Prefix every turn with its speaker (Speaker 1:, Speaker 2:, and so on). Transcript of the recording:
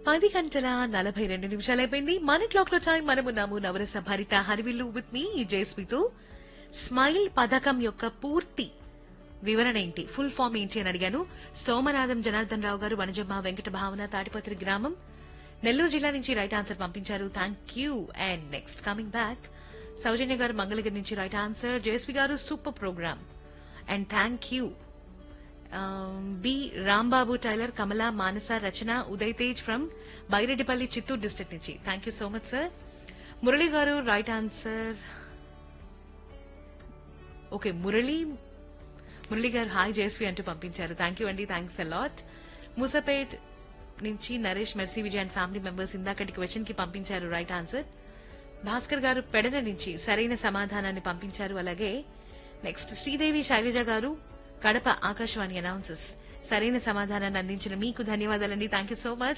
Speaker 1: పది గంటల నలభై రెండు నిమిషాలు అయిపోయింది మన క్లాక్ లో టైం మనమున్నాము నవరస భరిత హరివిల్లు విత్ మీ జయస్మితో స్మైల్ పథకం యొక్క పూర్తి వివరణ ఏంటి ఫుల్ ఫామ్ ఏంటి అని అడిగాను సోమనాథం జనార్దన్ రావు గారు వనజమ్మ వెంకట భావన తాటిపత్రి గ్రామం నెల్లూరు జిల్లా నుంచి రైట్ ఆన్సర్ పంపించారు thank you and next coming back Soujanya garu Mangalagiri నుంచి right answer Jayasvi garu super program and thank you B Rambabu tailor Kamala Manasa Rachana Uday Tej from Byreddipalli Chittoor district నుంచి thank you so much sir Murali garu right answer okay Murali Murali garu hi Jayasri అంటూ పంపించారు థ్యాంక్ యూ అండి థ్యాంక్స్ అలాట్ మూసపేట్ నుంచి Naresh Mercy Vijay and family members ఇందాకటి question కి పంపించారు right answer Bhaskar గారు పెడన నుంచి సరైన సమాధానాన్ని పంపించారు అలాగే నెక్స్ట్ శ్రీదేవి శైలజ గారు కడప ఆకాశవాణి అనౌన్సెస్ సరైన సమాధానాన్ని అందించిన మీకు ధన్యవాదాలండి థ్యాంక్ యూ సో మచ్